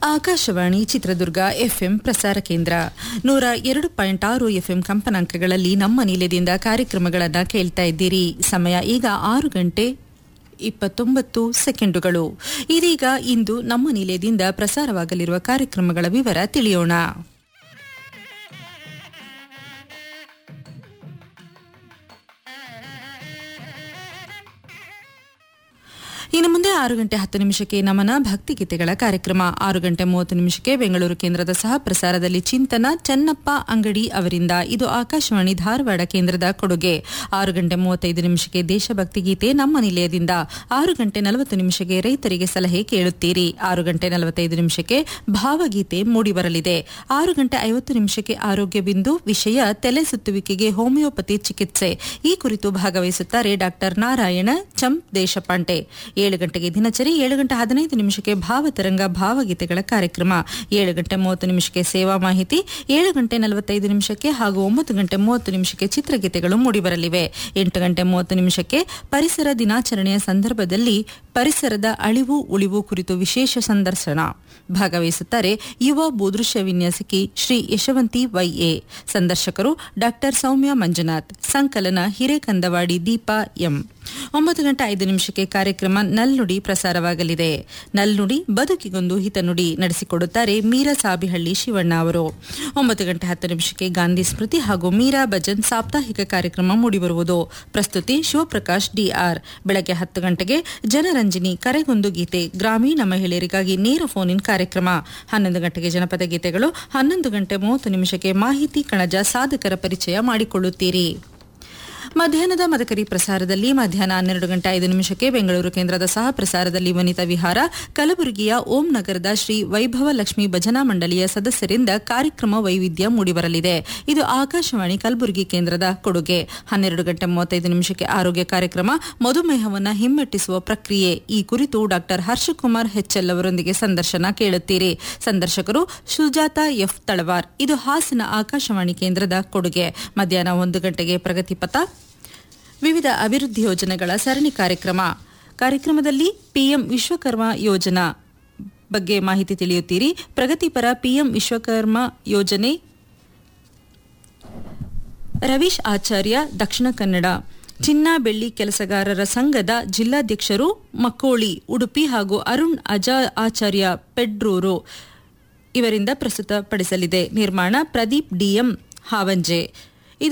Akashvani Chitradurga FM ಪ್ರಸಾರ ಕೇಂದ್ರ ನೂರ ಎರಡು ಪಾಯಿಂಟ್ ಆರು ಎಫ್ಎಂ ಕಂಪನಾಂಕಗಳಲ್ಲಿ ನಮ್ಮ ನಿಲಯದಿಂದ ಕಾರ್ಯಕ್ರಮಗಳನ್ನು ಕೇಳ್ತಾ ಇದ್ದೀರಿ ಸಮಯ ಈಗ ಆರು ಗಂಟೆ ಇಪ್ಪತ್ತೊಂಬತ್ತು ಸೆಕೆಂಡುಗಳು ಇದೀಗ ಇಂದು ನಮ್ಮ ನಿಲಯದಿಂದ ಪ್ರಸಾರವಾಗಲಿರುವ ಕಾರ್ಯಕ್ರಮಗಳ ವಿವರ ತಿಳಿಯೋಣ ಇನ್ನು ಮುಂದೆ ಆರು ಗಂಟೆ ಹತ್ತು ನಿಮಿಷಕ್ಕೆ ನಮನ ಭಕ್ತಿಗೀತೆಗಳ ಕಾರ್ಯಕ್ರಮ ಆರು ಗಂಟೆ ಮೂವತ್ತು ನಿಮಿಷಕ್ಕೆ ಬೆಂಗಳೂರು ಕೇಂದ್ರದ ಸಹ ಪ್ರಸಾರದಲ್ಲಿ ಚಿಂತನ ಚನ್ನಪ್ಪ ಅಂಗಡಿ ಅವರಿಂದ ಇದು ಆಕಾಶವಾಣಿ ಧಾರವಾಡ ಕೇಂದ್ರದ ಕೊಡುಗೆ ಆರು ಗಂಟೆ ಮೂವತ್ತೈದು ನಿಮಿಷಕ್ಕೆ ದೇಶಭಕ್ತಿ ಗೀತೆ ನಮ್ಮ ನಿಲಯದಿಂದ ಆರು ಗಂಟೆ ನಲವತ್ತು ನಿಮಿಷಕ್ಕೆ ರೈತರಿಗೆ ಸಲಹೆ ಕೇಳುತ್ತೀರಿ ಆರು ಗಂಟೆ ನಲವತ್ತೈದು ನಿಮಿಷಕ್ಕೆ ಭಾವಗೀತೆ ಮೂಡಿಬರಲಿದೆ ಆರು ಗಂಟೆ ಐವತ್ತು ನಿಮಿಷಕ್ಕೆ ಆರೋಗ್ಯ ಬಿಂದು ವಿಷಯ ತಲೆ ಸುತ್ತುವಿಕೆಗೆ ಹೋಮಿಯೋಪತಿ ಚಿಕಿತ್ಸೆ ಈ ಕುರಿತು ಭಾಗವಹಿಸುತ್ತಾರೆ ಡಾಕ್ಟರ್ ನಾರಾಯಣ ಚಂ ದೇಶಪಾಂಡೆ ಏಳು ಗಂಟೆಗೆ ದಿನಚರಿ ಏಳು ಗಂಟೆ ಹದಿನೈದು ನಿಮಿಷಕ್ಕೆ ಭಾವತರಂಗ ಭಾವಗೀತೆಗಳ ಕಾರ್ಯಕ್ರಮ ಏಳು ಗಂಟೆ ಮೂವತ್ತು ನಿಮಿಷಕ್ಕೆ ಸೇವಾ ಮಾಹಿತಿ ಏಳು ಗಂಟೆ ನಲವತ್ತೈದು ನಿಮಿಷಕ್ಕೆ ಹಾಗೂ ಒಂಬತ್ತು ಗಂಟೆ ಮೂವತ್ತು ನಿಮಿಷಕ್ಕೆ ಚಿತ್ರಗೀತೆಗಳು ಮೂಡಿಬರಲಿವೆ ಎಂಟು ಗಂಟೆ ಮೂವತ್ತು ನಿಮಿಷಕ್ಕೆ ಪರಿಸರ ದಿನಾಚರಣೆಯ ಸಂದರ್ಭದಲ್ಲಿ ಪರಿಸರದ ಅಳಿವು ಉಳಿವು ಕುರಿತು ವಿಶೇಷ ಸಂದರ್ಶನ ಭಾಗವಹಿಸುತ್ತಾರೆ ಯುವ ಭೂದೃಶ್ಯ ವಿನ್ಯಾಸಕಿ ಶ್ರೀ ಯಶವಂತಿ ವೈಎ ಸಂದರ್ಶಕರು ಡಾಕ್ಟರ್ ಸೌಮ್ಯ ಮಂಜುನಾಥ್ ಸಂಕಲನ ಹಿರೇಕಂದವಾಡಿ ದೀಪಾ ಎಂ ಒಂಬತ್ತು ಗಂಟೆ ಐದು ನಿಮಿಷಕ್ಕೆ ಕಾರ್ಯಕ್ರಮ ನಲ್ನುಡಿ ಪ್ರಸಾರವಾಗಲಿದೆ ನಲ್ನುಡಿ ಬದುಕಿಗೊಂದು ಹಿತನುಡಿ ನಡೆಸಿಕೊಡುತ್ತಾರೆ ಮೀರಾ ಸಾಬಿಹಳ್ಳಿ ಶಿವಣ್ಣ ಅವರು ಒಂಬತ್ತು ಗಂಟೆ ಹತ್ತು ನಿಮಿಷಕ್ಕೆ ಗಾಂಧಿ ಸ್ಮೃತಿ ಹಾಗೂ ಮೀರಾ ಭಜನ್ ಸಾಪ್ತಾಹಿಕ ಕಾರ್ಯಕ್ರಮ ಮೂಡಿಬರುವುದು ಪ್ರಸ್ತುತಿ ಶಿವಪ್ರಕಾಶ್ ಡಿಆರ್ ಬೆಳಗ್ಗೆ ಹತ್ತು ಗಂಟೆಗೆ ಜನರಂಜನಿ ಕರೆಗೊಂದು ಗೀತೆ ಗ್ರಾಮೀಣ ಮಹಿಳೆಯರಿಗಾಗಿ ನೇರ ಫೋನ್ ಇನ್ ಕಾರ್ಯಕ್ರಮ ಹನ್ನೊಂದು ಗಂಟೆಗೆ ಜನಪದ ಗೀತೆಗಳು ಹನ್ನೊಂದು ಗಂಟೆ ಮೂವತ್ತು ನಿಮಿಷಕ್ಕೆ ಮಾಹಿತಿ ಕಣಜ ಸಾಧಕರ ಪರಿಚಯ ಮಾಡಿಕೊಳ್ಳುತ್ತೀರಿ ಮಧ್ಯಾಹ್ನದ ಮದಕರಿ ಪ್ರಸಾರದಲ್ಲಿ ಮಧ್ಯಾಹ್ನ ಹನ್ನೆರಡು ಗಂಟೆ ಐದು ನಿಮಿಷಕ್ಕೆ ಬೆಂಗಳೂರು ಕೇಂದ್ರದ ಸಹ ಪ್ರಸಾರದಲ್ಲಿ ವನಿತಾ ವಿಹಾರ ಕಲಬುರಗಿಯ ಓಂ ನಗರದ ಶ್ರೀ ವೈಭವ ಲಕ್ಷ್ಮಿ ಭಜನಾ ಮಂಡಳಿಯ ಸದಸ್ಯರಿಂದ ಕಾರ್ಯಕ್ರಮ ವೈವಿಧ್ಯ ಮೂಡಿಬರಲಿದೆ ಇದು ಆಕಾಶವಾಣಿ ಕಲಬುರಗಿ ಕೇಂದ್ರದ ಕೊಡುಗೆ ಹನ್ನೆರಡು ಗಂಟೆ ಮೂವತ್ತೈದು ನಿಮಿಷಕ್ಕೆ ಆರೋಗ್ಯ ಕಾರ್ಯಕ್ರಮ ಮಧುಮೇಹವನ್ನು ಹಿಮ್ಮೆಟ್ಟಿಸುವ ಪ್ರಕ್ರಿಯೆ ಈ ಕುರಿತು ಡಾಕ್ಟರ್ ಹರ್ಷಕುಮಾರ್ ಹೆಚ್ಎಲ್ ಅವರೊಂದಿಗೆ ಸಂದರ್ಶನ ಕೇಳುತ್ತೀರಿ ಸಂದರ್ಶಕರು ಸುಜಾತ ಎಫ್ ತಳವಾರ್ ಇದು ಹಾಸನ ಆಕಾಶವಾಣಿ ಕೇಂದ್ರದ ಕೊಡುಗೆ ಮಧ್ಯಾಹ್ನ ಒಂದು ಗಂಟೆಗೆ ಪ್ರಗತಿಪಥ ವಿವಿಧ ಅಭಿವೃದ್ಧಿ ಯೋಜನೆಗಳ ಸರಣಿ ಕಾರ್ಯಕ್ರಮ ಕಾರ್ಯಕ್ರಮದಲ್ಲಿ ಪಿಎಂ ವಿಶ್ವಕರ್ಮ ಯೋಜನಾ ಬಗ್ಗೆ ಮಾಹಿತಿ ತಿಳಿಯುತ್ತೀರಿ ಪ್ರಗತಿಪರ ಪಿಎಂ ವಿಶ್ವಕರ್ಮ ಯೋಜನೆ ರವೀಶ್ ಆಚಾರ್ಯ ದಕ್ಷಿಣ ಕನ್ನಡ ಚಿನ್ನ ಬೆಳ್ಳಿ ಕೆಲಸಗಾರರ ಸಂಘದ ಜಿಲ್ಲಾಧ್ಯಕ್ಷರು ಮಕ್ಕೋಳಿ ಉಡುಪಿ ಹಾಗೂ ಅರುಣ್ ಅಜಾ ಆಚಾರ್ಯ ಪೆಡ್ರೂರು ಇವರಿಂದ ಪ್ರಸ್ತುತಪಡಿಸಲಿದೆ ನಿರ್ಮಾಣ ಪ್ರದೀಪ್ ಡಿಎಂ ಹಾವಂಜೆ